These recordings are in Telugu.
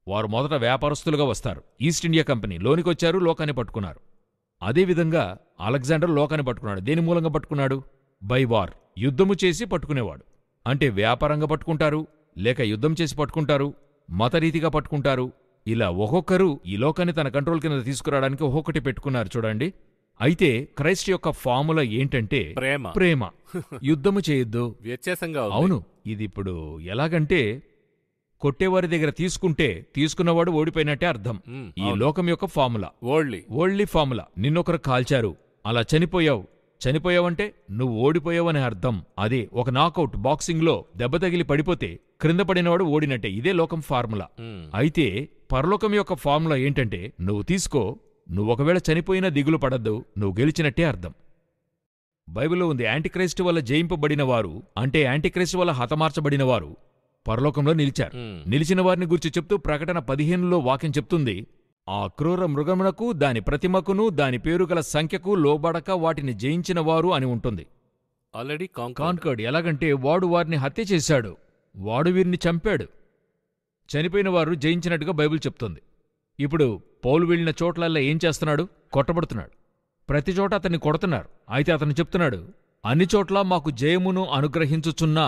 వారు మొదట వ్యాపారస్తులుగా వస్తారు ఈస్ట్ ఇండియా కంపెనీ లోనికొచ్చారు లోకాన్ని పట్టుకున్నారు అదేవిధంగా అలెగ్జాండర్ లోకాన్ని పట్టుకున్నాడు దేని మూలంగా పట్టుకున్నాడు బై వార్ యుద్ధము చేసి పట్టుకునేవాడు అంటే వ్యాపారంగా పట్టుకుంటారు లేక యుద్ధం చేసి పట్టుకుంటారు మతరీతిగా పట్టుకుంటారు ఇలా ఒక్కొక్కరు ఈ లోకాన్ని తన కంట్రోల్ కింద తీసుకురావడానికి ఒక్కొక్కటి పెట్టుకున్నారు చూడండి అయితే క్రైస్ట్ యొక్క ఫార్ములా ఏంటంటే ప్రేమ ప్రేమ యుద్ధము చేయొద్దు వ్యత్యాసంగా ఉంది. అవును ఇది ఇప్పుడు ఎలాగంటే కొట్టేవారి దగ్గర తీసుకుంటే తీసుకున్నవాడు ఓడిపోయినట్టే అర్థం మ్, ఈ అవును. లోకం యొక్క ఫార్ములా ఓల్డ్లీ ఓల్డ్లీ ఫార్ములా నిన్నొకరు కాల్చారు అలా చనిపోయావు చనిపోయావంటే నువ్వు ఓడిపోయావనే అర్థం అదే ఒక నాకౌట్ బాక్సింగ్లో దెబ్బ తగిలి పడిపోతే క్రింద పడినవాడు ఓడినట్టే ఇదే లోకం ఫార్ములా మ్, అయితే పరలోకం యొక్క ఫార్ములా ఏంటంటే నువ్వు తీసుకో నువ్వు ఒకవేళ చనిపోయినా దిగులు పడద్దు నువ్వు గెలిచినట్టే అర్థం బైబిల్లో ఉంది యాంటిక్రైస్ట్ వల్ల జయింపబడిన వారు అంటే యాంటిక్రైస్ట్ వల్ల హతమార్చబడిన వారు పరలోకంలో నిలిచారు మ్, నిలిచిన వారిని గురించి చెప్తూ ప్రకటన పదిహేనులో వాక్యం చెప్తుంది ఆ క్రూర మృగమునకు దాని ప్రతిమకును దాని పేరు గల సంఖ్యకు లోబడక వాటిని జయించిన వారు అని ఉంటుంది ఆల్రెడీ కాంకాన్ కాన్కర్డ్ ఎలాగంటే వాడు వారిని హత్య చేశాడు వాడు వీరిని చంపాడు చనిపోయిన వారు జయించినట్టుగా బైబిల్ చెప్తుంది ఇప్పుడు పౌలు వెళ్ళిన చోట్లల్లా ఏం చేస్తున్నాడు కొట్టబడుతున్నాడు ప్రతి చోట అతన్ని కొడుతున్నారు అయితే అతను చెప్తున్నాడు అన్ని చోట్ల మాకు జయమును అనుగ్రహించుచున్నా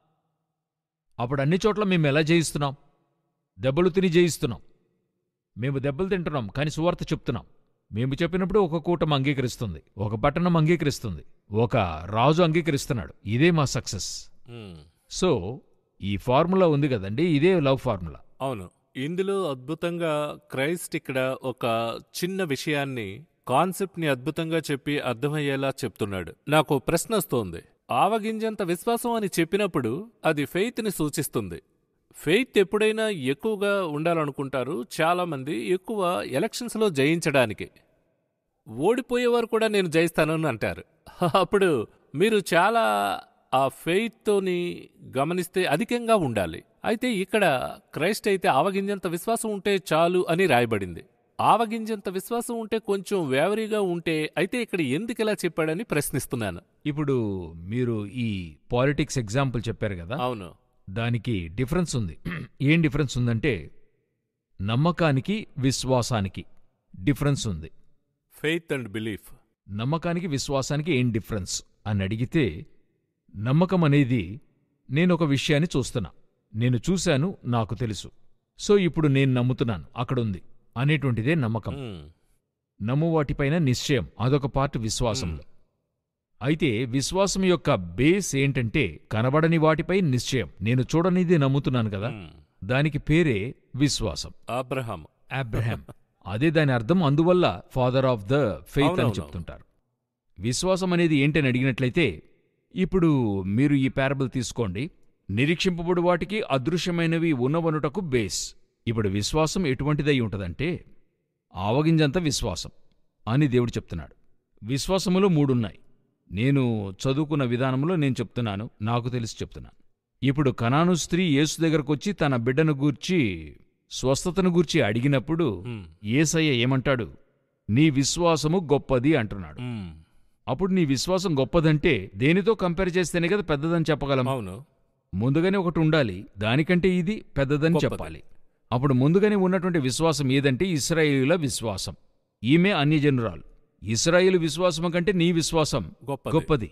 అప్పుడు అన్ని చోట్ల మేము ఎలా జయిస్తున్నాం దెబ్బలు తిని జయిస్తున్నాం మేము దెబ్బలు తింటున్నాం కానీ సువార్త చెప్తున్నాం మేము చెప్పినప్పుడు ఒక కూటం అంగీకరిస్తుంది ఒక పట్టణం అంగీకరిస్తుంది ఒక రాజు అంగీకరిస్తున్నాడు ఇదే మా సక్సెస్ మ్, సో ఈ ఫార్ములా ఉంది కదండి ఇదే లవ్ ఫార్ములా అవును ఇందులో అద్భుతంగా క్రైస్ట్ ఇక్కడ ఒక చిన్న విషయాన్ని కాన్సెప్ట్ ని అద్భుతంగా చెప్పి అర్థమయ్యేలా చెప్తున్నాడు నాకు ప్రశ్న వస్తోంది ఆవగింజంత విశ్వాసం అని చెప్పినప్పుడు అది ఫెయిత్ ని సూచిస్తుంది ఫెయిత్ ఎప్పుడైనా ఎక్కువగా ఉండాలనుకుంటారు చాలా మంది ఎక్కువ ఎలక్షన్స్ లో జయించడానికి ఓడిపోయేవారు కూడా నేను జయిస్తానని అంటారు అప్పుడు మీరు చాలా ఆ ఫెయిత్తోని గమనిస్తే అధికంగా ఉండాలి అయితే ఇక్కడ క్రైస్ట్ అయితే ఆవగింజంత విశ్వాసం ఉంటే చాలు అని రాయబడింది ఆవగింజంత విశ్వాసం ఉంటే కొంచెం వేవరీగా ఉంటే అయితే ఇక్కడ ఎందుకు ఇలా చెప్పాడని ప్రశ్నిస్తున్నాను ఇప్పుడు మీరు ఈ పాలిటిక్స్ ఎగ్జాంపుల్ చెప్పారు కదా అవును దానికి డిఫరెన్స్ ఉంది ఏం డిఫరెన్స్ ఉందంటే నమ్మకానికి విశ్వాసానికి డిఫరెన్స్ ఉంది ఫెయిత్ అండ్ బిలీఫ్ నమ్మకానికి విశ్వాసానికి ఏం డిఫరెన్స్ అని అడిగితే నమ్మకం అనేది నేనొక విషయాన్ని చూస్తున్నా నేను చూశాను నాకు తెలుసు సో ఇప్పుడు నేను నమ్ముతున్నాను అక్కడుంది అనేటువంటిదే నమ్మకం నమ్ము వాటిపైన నిశ్చయం అదొక పార్ట్ విశ్వాసంలో అయితే విశ్వాసం యొక్క బేస్ ఏంటంటే కనబడని వాటిపై నిశ్చయం నేను చూడనిది నమ్ముతున్నాను కదా దానికి పేరే విశ్వాసం అబ్రహాం అబ్రహాం అదే దాని అర్థం అందువల్ల ఫాదర్ ఆఫ్ ద ఫెయిత్ అని అవునవును. చెప్తుంటారు విశ్వాసం అనేది ఏంటని అడిగినట్లయితే ఇప్పుడు మీరు ఈ పారబుల్ తీసుకోండి నిరీక్షింపబడు వాటికి అదృశ్యమైనవి ఉన్నవనుటకు బేస్ ఇప్పుడు విశ్వాసం ఎటువంటిదై ఉంటదంటే ఆవగింజంత విశ్వాసం అని దేవుడు చెప్తున్నాడు విశ్వాసములో మూడున్నాయి నేను చదువుకున్న విధానంలో నేను చెప్తున్నాను నాకు తెలిసి చెప్తున్నాను ఇప్పుడు కనాను స్త్రీ యేసు దగ్గరకొచ్చి తన బిడ్డను గూర్చి స్వస్థతను గూర్చి అడిగినప్పుడు మ్మ్. ఏసయ్య ఏమంటాడు నీ విశ్వాసము గొప్పది అంటున్నాడు మ్మ్. అప్పుడు నీ విశ్వాసం గొప్పదంటే దేనితో కంపేర్ చేస్తేనే కదా పెద్దదని చెప్పగలం అవును ముందుగానే ఒకటి ఉండాలి దానికంటే ఇది పెద్దదని గొప్పది. చెప్పాలి అప్పుడు ముందుగానే ఉన్నటువంటి విశ్వాసం ఏదంటే ఇస్రాయేలుల విశ్వాసం ఈమె అన్యజనురాలు ఇస్రాయేలు విశ్వాసం కంటే నీ విశ్వాసం గొప్పది గొప్పది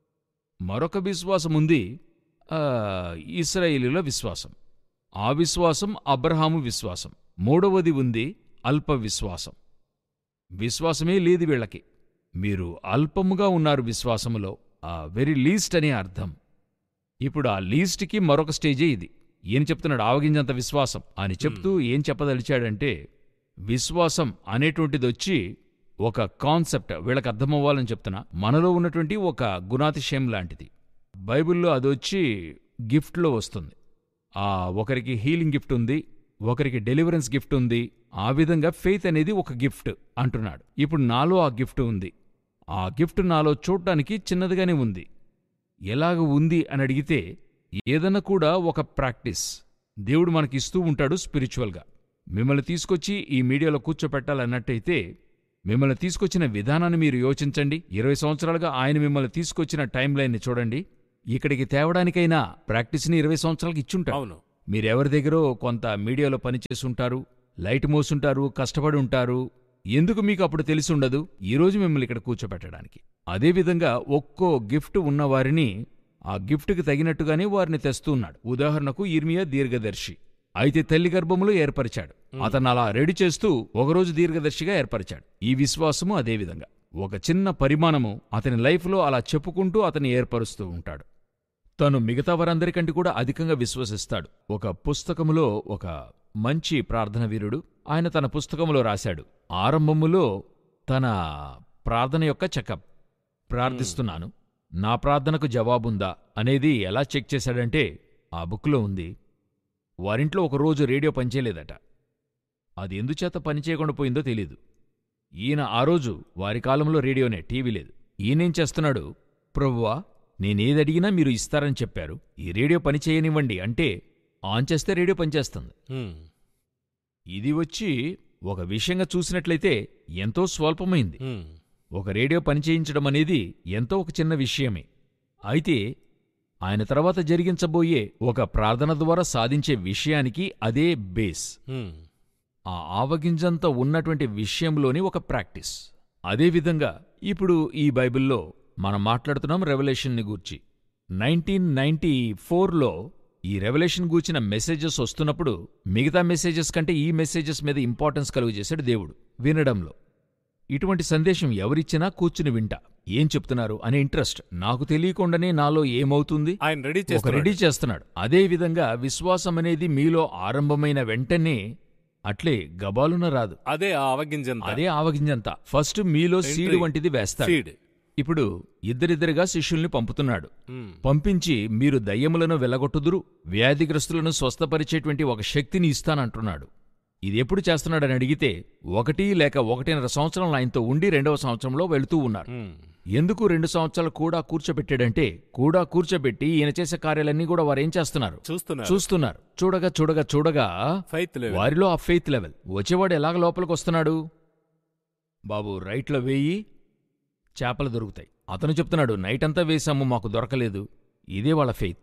మరొక విశ్వాసం ఉంది ఆ, ఇస్రాయేలుల విశ్వాసం ఆ విశ్వాసం అబ్రహాము విశ్వాసం మూడవది ఉంది అల్ప విశ్వాసం విశ్వాసమే లేదు వీళ్ళకి మీరు అల్పముగా ఉన్నారు విశ్వాసములో ఆ వెరీ లీస్ట్ అనే అర్థం ఇప్పుడు ఆ లీస్ట్కి మరొక స్టేజే ఇది ఏం చెప్తున్నాడు ఆవగింజంత విశ్వాసం అని చెప్తూ ఏం చెప్పదలిచాడంటే విశ్వాసం అనేటువంటిది వచ్చి ఒక కాన్సెప్ట్ వీళ్ళకి అర్థమవ్వాలని చెప్తున్నా మనలో ఉన్నటువంటి ఒక గుణాతిశయం లాంటిది బైబిల్లో అదొచ్చి గిఫ్ట్లో వస్తుంది ఆ ఒకరికి హీలింగ్ గిఫ్ట్ ఉంది ఒకరికి డెలివరెన్స్ గిఫ్ట్ ఉంది ఆ విధంగా ఫెయిత్ అనేది ఒక గిఫ్ట్ అంటున్నాడు ఇప్పుడు నాలో ఆ గిఫ్ట్ ఉంది ఆ గిఫ్ట్ నాలో చూడటానికి చిన్నదిగానే ఉంది ఎలాగ ఉంది అని అడిగితే ఏదన్నా కూడా ఒక ప్రాక్టీస్ దేవుడు మనకి ఇస్తూ ఉంటాడు స్పిరిచువల్గా మిమ్మల్ని తీసుకొచ్చి ఈ మీడియాలో కూర్చోపెట్టాలన్నట్టయితే మిమ్మల్ని తీసుకొచ్చిన విధానాన్ని మీరు యోచించండి ఇరవై సంవత్సరాలుగా ఆయన మిమ్మల్ని తీసుకొచ్చిన టైం లైన్ని చూడండి ఇక్కడికి తేవడానికైనా ప్రాక్టీస్ని ఇరవై సంవత్సరాలకి ఇచ్చుంటాడు అవును మీరెవరి దగ్గరో కొంత మీడియాలో పనిచేసుంటారు లైట్ మోసుంటారు కష్టపడి ఉంటారు ఎందుకు మీకు అప్పుడు తెలిసి ఉండదు ఈరోజు మిమ్మల్ని ఇక్కడ కూర్చోబెట్టడానికి అదేవిధంగా ఒక్కో గిఫ్ట్ ఉన్నవారిని ఆ గిఫ్ట్కి తగినట్టుగానే వారిని తెస్తూ ఉన్నాడు ఉదాహరణకు ఇర్మియా దీర్ఘదర్శి అయితే తల్లి గర్భములో ఏర్పరిచాడు అతను అలా రెడీ చేస్తూ ఒకరోజు దీర్ఘదర్శిగా ఏర్పరిచాడు ఈ విశ్వాసము అదేవిధంగా ఒక చిన్న పరిమాణము అతని లైఫ్లో అలా చెప్పుకుంటూ అతన్ని ఏర్పరుస్తూ ఉంటాడు తను మిగతా వారందరికంటే కూడా అధికంగా విశ్వసిస్తాడు ఒక పుస్తకములో ఒక మంచి ప్రార్థన వీరుడు ఆయన తన పుస్తకములో రాశాడు ఆరంభములో తన ప్రార్థన యొక్క చెకప్ ప్రార్థిస్తున్నాను నా ప్రార్థనకు జవాబుందా అనేది ఎలా చెక్ చేశాడంటే ఆ బుక్లో ఉంది వారింట్లో ఒకరోజు రేడియో పనిచేయలేదట అది ఎందుచేత పనిచేయకుండా పోయిందో తెలీదు ఈయన ఆ రోజు వారి కాలంలో రేడియోనే టీవీ లేదు ఈయనేం చేస్తున్నాడు ప్రభువా నేనేదడిగినా మీరు ఇస్తారని చెప్పారు ఈ రేడియో పని చేయనివ్వండి అంటే ఆన్ చేస్తే రేడియో పనిచేస్తుంది హ్మ్. ఇది వచ్చి ఒక విషయంగా చూసినట్లయితే ఎంతో స్వల్పమైంది హ్మ్. ఒక రేడియో పనిచేయించడం అనేది ఎంతో ఒక చిన్న విషయమే అయితే ఆయన తర్వాత జరిగించబోయే ఒక ప్రార్థన ద్వారా సాధించే విషయానికి అదే బేస్ హ్మ్. ఆ ఆవగింజంత ఉన్నటువంటి విషయంలోని ఒక ప్రాక్టీస్ అదేవిధంగా ఇప్పుడు ఈ బైబిల్లో మనం మాట్లాడుతున్నాం రెవల్యూషన్ని గూర్చి నైన్టీన్ నైన్టీ ఫోర్లో ఈ రెవల్యూషన్ గూర్చిన మెసేజెస్ వస్తున్నప్పుడు మిగతా మెసేజెస్ కంటే ఈ మెసేజెస్ మీద ఇంపార్టెన్స్ కలుగజేశాడు దేవుడు వినడంలో ఇటువంటి సందేశం ఎవరిచ్చినా కూర్చుని వింటా ఏం చెప్తున్నారు అనే ఇంట్రెస్ట్ నాకు తెలియకుండానే నాలో ఏమవుతుంది ఆయన రెడీ ఒక చేస్తాడు రెడీ చేస్తున్నాడు అదే విధంగా విశ్వాసం అనేది మీలో ఆరంభమైన వెంటనే అట్లే గబాలున రాదు అదే ఆ అవగింజంత అదే ఆవగింజంతా ఫస్ట్ మీలో సీడ్ Entry. వంటిది వేస్తాడు సీడ్ ఇప్పుడు ఇద్దరిద్దరిగా శిష్యుల్ని పంపుతున్నాడు హ్మ్. పంపించి మీరు దయ్యములను వెళ్లగొట్టుదురు వ్యాధిగ్రస్తులను స్వస్థపరిచేటువంటి ఒక శక్తిని ఇస్తానంటున్నాడు ఇది ఎప్పుడు చేస్తున్నాడని అడిగితే ఒకటి లేక ఒకటిన్నర సంవత్సరం ఆయనతో ఉండి రెండవ సంవత్సరంలో వెళుతూ ఉన్నారు హ్మ్. ఎందుకు రెండు సంవత్సరాలు కూడా కూర్చోబెట్టాడంటే కూడా కూర్చోబెట్టి ఈయన చేసే కార్యాలన్నీ కూడా వారేం చేస్తున్నారు చూస్తున్నారు చూస్తున్నారు చూడగా చూడగా చూడగా ఫైత్ లెవెల్ వారిలో ఆ ఫెయిత్ లెవెల్ వచ్చేవాడు ఎలాగ లోపలికి వస్తున్నాడు బాబు రైట్లో వేయి చేపలు దొరుకుతాయి అతను చెప్తున్నాడు నైట్ అంతా వేశాము మాకు దొరకలేదు ఇదే వాళ్ళ ఫెయిత్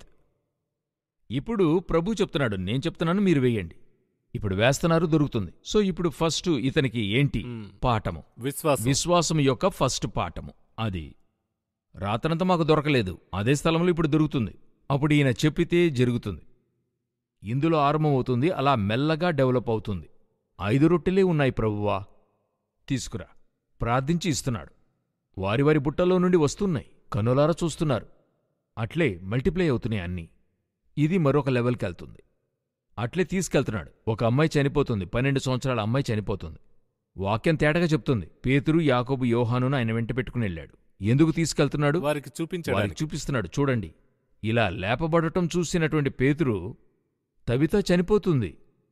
ఇప్పుడు ప్రభు చెప్తున్నాడు నేను చెప్తున్నాను మీరు వేయండి ఇప్పుడు వేస్తున్నారు దొరుకుతుంది సో ఇప్పుడు ఫస్ట్ ఇతనికి ఏంటి హ్మ్. పాఠము విశ్వాసం విశ్వాసం యొక్క ఫస్ట్ పాఠము అది రాత్రంతా మాకు దొరకలేదు అదే స్థలంలో ఇప్పుడు దొరుకుతుంది అప్పుడు ఈయన చెప్పితే జరుగుతుంది ఇందులో ఆరంభమవుతుంది అలా మెల్లగా డెవలప్ అవుతుంది ఐదు రొట్టెలే ఉన్నాయి ప్రభువా తీసుకురా ప్రార్థించి ఇస్తున్నాడు వారి వారి బుట్టలో నుండి వస్తున్నాయి కనులారా చూస్తున్నారు అట్లే మల్టిప్లై అవుతున్నాయి అన్నీ ఇది మరొక లెవెల్కి వెళ్తుంది అట్లే తీసుకెళ్తున్నాడు ఒక అమ్మాయి చనిపోతుంది పన్నెండు సంవత్సరాల అమ్మాయి చనిపోతుంది వాక్యం తేటగా చెప్తుంది పేతురు యాకోబు యోహానును ఆయన వెంట పెట్టుకుని వెళ్ళాడు ఎందుకు తీసుకెళ్తున్నాడు వారికి వారికి చూపించడానికి చూపిస్తున్నాడు చూడండి ఇలా లేపబడటం చూసినటువంటి పేతురు తవిత చనిపోతుంది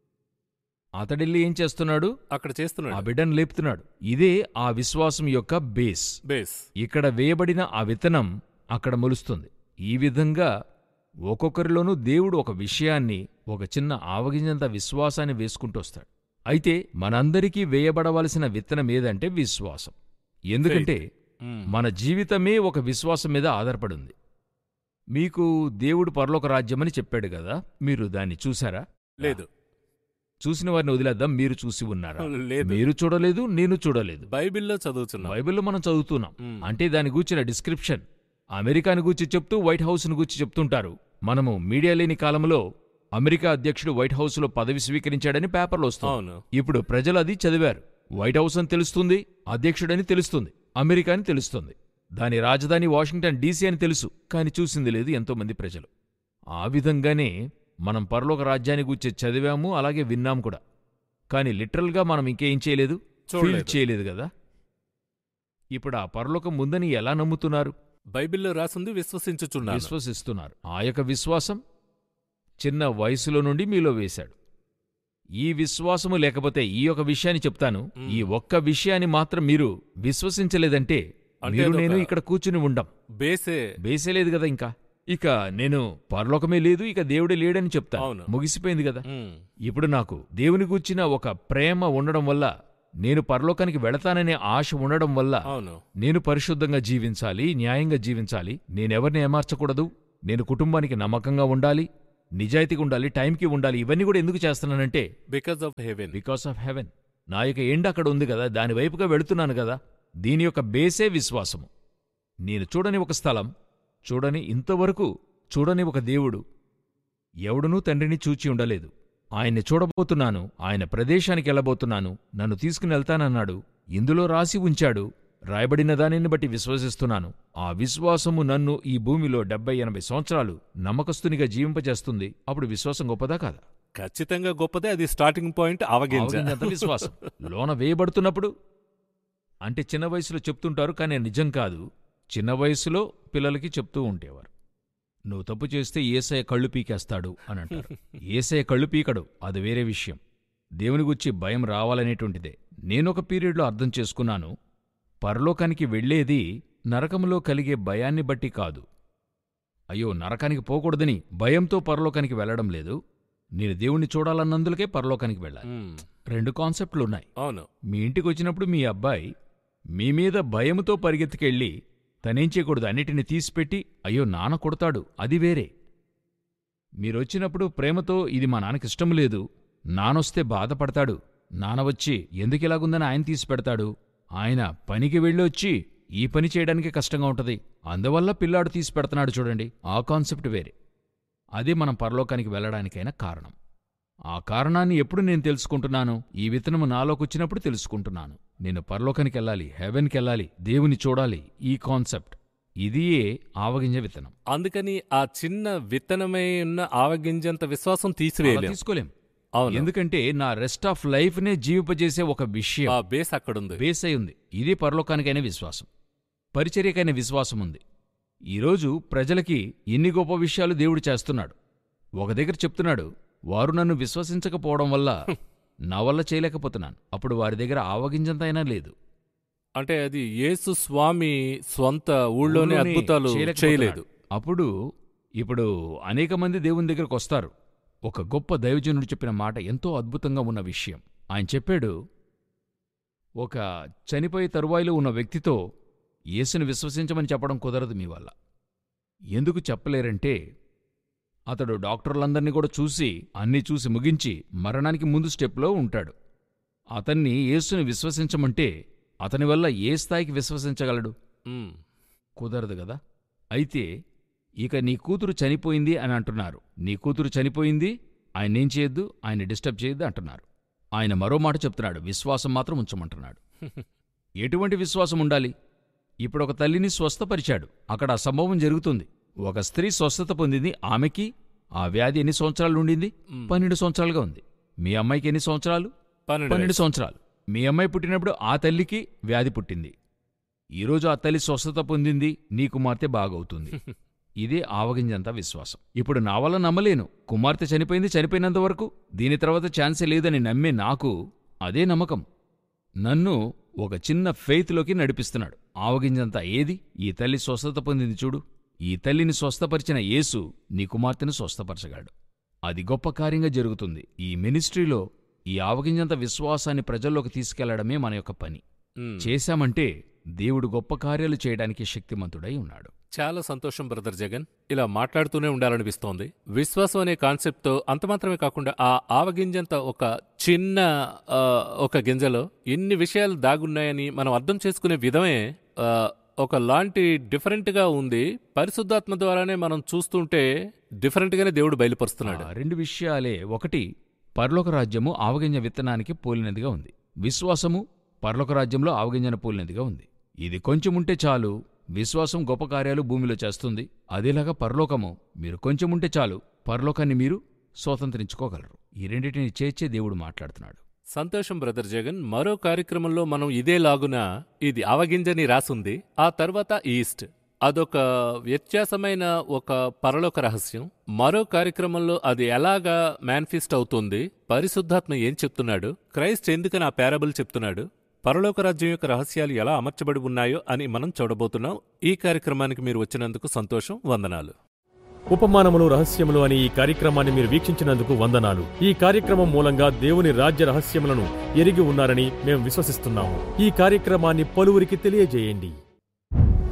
అతడెళ్ళి ఏం చేస్తున్నాడు అక్కడ ఆ చేస్తున్నాడు బిడ్డను లేపుతున్నాడు ఇదే ఆ విశ్వాసం యొక్క బేస్ బేస్ ఇక్కడ వేయబడిన ఆ విత్తనం అక్కడ మొలుస్తుంది ఈ విధంగా ఒక్కొక్కరిలోనూ దేవుడు ఒక విషయాన్ని ఒక చిన్న ఆవగింజంత విశ్వాసాన్ని వేసుకుంటూ వస్తాడు అయితే మనందరికీ వేయబడవలసిన విత్తనం ఏదంటే విశ్వాసం ఎందుకంటే హ్మ్. మన జీవితమే ఒక విశ్వాసం మీద ఆధారపడింది మీకు దేవుడు పరలోక రాజ్యమని చెప్పాడు కదా మీరు దాన్ని చూసారా లేదు చూసిన వారిని వదిలేద్దాం మీరు చూసి ఉన్నారా లేదు మీరు చూడలేదు నేను చూడలేదు బైబిల్లో చదువుతున్నాం బైబిల్లో మనం చదువుతున్నాం హ్మ్. అంటే దాని గూర్చిన డిస్క్రిప్షన్ అమెరికాని గూర్చి చెప్తూ వైట్ హౌస్ను గూర్చి చెప్తుంటారు మనము మీడియా లేని కాలంలో అమెరికా అధ్యక్షుడు వైట్ హౌస్లో పదవి స్వీకరించాడని పేపర్లో వస్తుంది అవును ఇప్పుడు ప్రజలు అది చదివారు వైట్ హౌస్ అని తెలుస్తుంది అధ్యక్షుడని తెలుస్తుంది అమెరికా అని తెలుస్తుంది దాని రాజధాని వాషింగ్టన్ డీసీ అని తెలుసు కాని చూసింది లేదు ఎంతోమంది ప్రజలు ఆ విధంగానే మనం పరలోక రాజ్యాన్ని గూర్చి చదివాము అలాగే విన్నాం కూడా కాని లిటరల్గా మనం ఇంకేం చేయలేదు ఫీల్ చూడలేదు చేయలేదు కదా ఇప్పుడు ఆ పరలోకం ఉందని ఎలా నమ్ముతున్నారు బైబిల్లో రాసింది విశ్వసించుచున్నాను విశ్వసిస్తున్నారు ఆ యొక్క విశ్వాసం చిన్న వయసులో నుండి మీలో వేశాడు ఈ విశ్వాసము లేకపోతే ఈ యొక్క విషయాన్ని చెప్తాను మ్మ్. ఈ ఒక్క విషయాన్ని మాత్రం మీరు విశ్వసించలేదంటే అంటే మీరు అదొక- నేను ఇక్కడ కూర్చుని ఉండం బేసే వేసేలేదు కదా ఇంకా ఇక నేను పరలోకమే లేదు ఇక దేవుడే లేడని చెప్తా అవును. ముగిసిపోయింది కదా హ్మ్. ఇప్పుడు నాకు దేవుని గూర్చిన ఒక ప్రేమ ఉండడం వల్ల నేను పరలోకానికి వెళతాననే ఆశ ఉండడం వల్ల అవును నేను పరిశుద్ధంగా జీవించాలి న్యాయంగా జీవించాలి నేనెవరిని ఏమార్చకూడదు నేను కుటుంబానికి నమ్మకంగా ఉండాలి నిజాయితీగా ఉండాలి టైంకి ఉండాలి ఇవన్నీ కూడా ఎందుకు చేస్తున్నానంటే because of heaven because of heaven నా యొక్క ఎండ్ అక్కడ ఉంది కదా దాని వైపుగా వెళుతున్నాను కదా దీని యొక్క బేసే విశ్వాసము నేను చూడని ఒక స్థలం చూడని ఇంతవరకు చూడని ఒక దేవుడు ఎవడునూ తండ్రిని చూచి ఉండలేదు ఆయన్ని చూడబోతున్నాను ఆయన ప్రదేశానికి వెళ్ళబోతున్నాను నన్ను తీసుకుని వెళ్తానన్నాడు ఇందులో రాసి ఉంచాడు రాయబడిన దానిని బట్టి విశ్వసిస్తున్నాను ఆ విశ్వాసము నన్ను ఈ భూమిలో డెబ్బై ఎనభై సంవత్సరాలు నమ్మకస్తునిగా జీవింపజేస్తుంది అప్పుడు విశ్వాసం గొప్పదా కాదా ఖచ్చితంగా గొప్పదే అది స్టార్టింగ్ పాయింట్ అవగింజ ఆవగింజంత విశ్వాసం లోన వేయబడుతున్నప్పుడు అంటే చిన్న వయసులో చెప్తుంటారు కానీ నిజం కాదు చిన్న వయసులో పిల్లలకి చెప్తూ ఉండేవారు నువ్వు తప్పు చేస్తే ఏసయ్య కళ్ళు పీకేస్తాడు అని అంటారు ఏసయ్య కళ్ళు పీకడు అది వేరే విషయం దేవుని గురించి భయం రావాలనేటువంటిదే నేనొక పీరియడ్లో అర్థం చేసుకున్నాను పరలోకానికి వెళ్ళేది నరకంలో కలిగే భయాన్ని బట్టి కాదు అయ్యో నరకానికి పోకూడదని భయంతో పరలోకానికి వెళ్ళడం లేదు నేను దేవుణ్ణి చూడాలన్నందులకే పరలోకానికి వెళ్ళాలి మ్మ్. రెండు కాన్సెప్ట్లున్నాయి అవును మీ ఇంటికి వచ్చినప్పుడు మీ అబ్బాయి మీ మీద భయముతో పరిగెత్తుకెళ్ళి తనేం చేయకూడదు అన్నిటిని తీసిపెట్టి అయ్యో నాన్న కొడతాడు అది వేరే మీరొచ్చినప్పుడు ప్రేమతో ఇది మా నాన్నకిష్టం లేదు నానొస్తే బాధపడతాడు నాన్న వచ్చి ఎందుకిలాగుందని ఆయన తీసి పెడతాడు ఆయన పనికి వెళ్ళొచ్చి ఈ పని చేయడానికి కష్టంగా ఉంటది అందువల్ల పిల్లాడు తీసి పెడుతున్నాడు చూడండి ఆ కాన్సెప్ట్ వేరే అదే మనం పరలోకానికి వెళ్ళడానికైనా కారణం ఆ కారణాన్ని ఎప్పుడు నేను తెలుసుకుంటున్నాను ఈ విత్తనము నాలోకొచ్చినప్పుడు తెలుసుకుంటున్నాను నేను పరలోకానికి వెళ్ళాలి హెవెన్కి వెళ్ళాలి దేవుని చూడాలి ఈ కాన్సెప్ట్ ఇదియే ఆవగింజ విత్తనం అందుకని ఆ చిన్న విత్తనమై ఉన్న ఆవగింజంత విశ్వాసం అలా తీసివేయలేం తీసుకోలేం అవును ఎందుకంటే నా రెస్ట్ ఆఫ్ లైఫ్ నే జీవింపజేసే ఒక విషయం ఆ బేస్ అక్కడుంది బేస్ అయి ఉంది ఇది పరలోకానికైన విశ్వాసం పరిచర్యకైన విశ్వాసం ఉంది ఈరోజు ప్రజలకి ఇన్ని గొప్ప విషయాలు దేవుడు చేస్తున్నాడు ఒక దగ్గర చెప్తున్నాడు వారు నన్ను విశ్వసించకపోవడం వల్ల నా వల్ల చేయలేకపోతున్నాను అప్పుడు వారి దగ్గర ఆవగింజంతైనా లేదు అంటే అది యేసు స్వామి స్వంత ఊళ్ళోనే ఊళ్ళోనే అద్భుతాలు చేయలేకపోతున్నాడు. చేయలేదు అప్పుడు ఇప్పుడు అనేక మంది దేవుని దగ్గరకు వస్తారు ఒక గొప్ప దైవజనుడు చెప్పిన మాట ఎంతో అద్భుతంగా ఉన్న విషయం ఆయన చెప్పాడు ఒక చనిపోయే తరువాయిలో ఉన్న వ్యక్తితో యేసుని విశ్వసించమని చెప్పడం కుదరదు మీ వల్ల ఎందుకు చెప్పలేరంటే అతడు డాక్టర్లందర్నీ కూడా చూసి అన్నీ చూసి ముగించి మరణానికి ముందు స్టెప్లో ఉంటాడు అతన్ని యేసుని విశ్వసించమంటే అతని వల్ల ఏ స్థాయికి విశ్వసించగలడు మ్మ్. కుదరదు గదా అయితే ఇక నీ కూతురు చనిపోయింది అని అంటున్నారు నీ కూతురు చనిపోయింది ఆయన్నేం చేయొద్దు ఆయన డిస్టర్బ్ చేయొద్దు అంటున్నారు ఆయన మరో మాట చెప్తున్నాడు విశ్వాసం మాత్రం ఉంచమంటున్నాడు ఎటువంటి విశ్వాసం ఉండాలి ఇప్పుడు ఒక తల్లిని స్వస్థపరిచాడు అక్కడ ఆ సంభవం జరుగుతుంది ఒక స్త్రీ స్వస్థత పొందింది ఆమెకి ఆ వ్యాధి ఎన్ని సంవత్సరాలు ఉండింది మ్మ్. పన్నెండు సంవత్సరాలుగా ఉంది మీ అమ్మాయికి ఎన్ని సంవత్సరాలు పన్నెండు పన్నెండు వయసు. సంవత్సరాలు మీ అమ్మాయి పుట్టినప్పుడు ఆ తల్లికి వ్యాధి పుట్టింది ఈరోజు ఆ తల్లి స్వస్థత పొందింది నీ కుమార్తె బాగవుతుంది ఇదే ఆవగింజంత విశ్వాసం ఇప్పుడు నా వల్ల నమ్మలేను కుమార్తె చనిపోయింది చనిపోయినంత వరకు దీని తర్వాత ఛాన్సే లేదని నమ్మే నాకు అదే నమ్మకం నన్ను ఒక చిన్న ఫెయిత్లోకి నడిపిస్తున్నాడు ఆవగింజంత ఏది ఈ తల్లి స్వస్థత పొందింది చూడు ఈ తల్లిని స్వస్థపరిచిన యేసు నీ కుమార్తెను స్వస్థపరచగలడు అది గొప్ప కార్యంగా జరుగుతుంది ఈ మినిస్ట్రీలో ఈ ఆవగింజంత విశ్వాసాన్ని ప్రజల్లోకి తీసుకెళ్లడమే మన యొక్క పని మ్మ్. చేశామంటే దేవుడు గొప్ప కార్యాలు చేయడానికి శక్తిమంతుడై ఉన్నాడు చాలా సంతోషం బ్రదర్ జగన్ ఇలా మాట్లాడుతూనే ఉండాలనిపిస్తోంది విశ్వాసం అనే కాన్సెప్ట్తో అంత మాత్రమే కాకుండా ఆ ఆవగింజంత ఒక చిన్న ఆ, ఒక గింజలో ఎన్ని విషయాలు దాగున్నాయని మనం అర్థం చేసుకునే విధమే ఆ, ఒక లాంటి డిఫరెంట్గా ఉంది పరిశుద్ధాత్మ ద్వారానే మనం చూస్తుంటే డిఫరెంట్గానే దేవుడు బయలుపరుస్తున్నాడు ఆ రెండు విషయాలే ఒకటి పరలోక రాజ్యము ఆవగింజ విత్తనానికి పోలినదిగా ఉంది విశ్వాసము పరలోక రాజ్యంలో ఆవగింజన పోలినదిగా ఉంది ఇది కొంచెం ఉంటే చాలు విశ్వాసం గొప్ప కార్యాలు భూమిలో చేస్తుంది అదేలాగా పరలోకము మీరు కొంచెం ఉంటే చాలు పరలోకాన్ని మీరు స్వతంత్రించుకోగలరు ఈ రెండింటిని చేర్చే దేవుడు మాట్లాడుతున్నాడు సంతోషం బ్రదర్ జగన్ మరో కార్యక్రమంలో మనం ఇదే లాగున ఇది అవగింజని రాసుంది ఆ తర్వాత ఈస్ట్ అదొక వ్యత్యాసమైన ఒక పరలోక రహస్యం మరో కార్యక్రమంలో అది ఎలాగా మేనిఫెస్ట్ అవుతుంది పరిశుద్ధాత్మ ఏం చెప్తున్నాడు క్రైస్ట్ ఎందుకని ఆ పారబుల్ చెప్తున్నాడు పరలోక రాజ్యం యొక్క రహస్యాలు ఎలా అమర్చబడి ఉన్నాయో అని మనం చూడబోతున్నాం ఈ కార్యక్రమానికి మీరు వచ్చినందుకు సంతోషం వందనాలు ఉపమానములు రహస్యములు అనే ఈ కార్యక్రమాన్ని మీరు వీక్షించినందుకు వందనాలు ఈ కార్యక్రమం మూలంగా దేవుని రాజ్య రహస్యములను ఎరిగి ఉన్నారని మేము విశ్వసిస్తున్నాము ఈ కార్యక్రమాన్ని పలువురికి తెలియజేయండి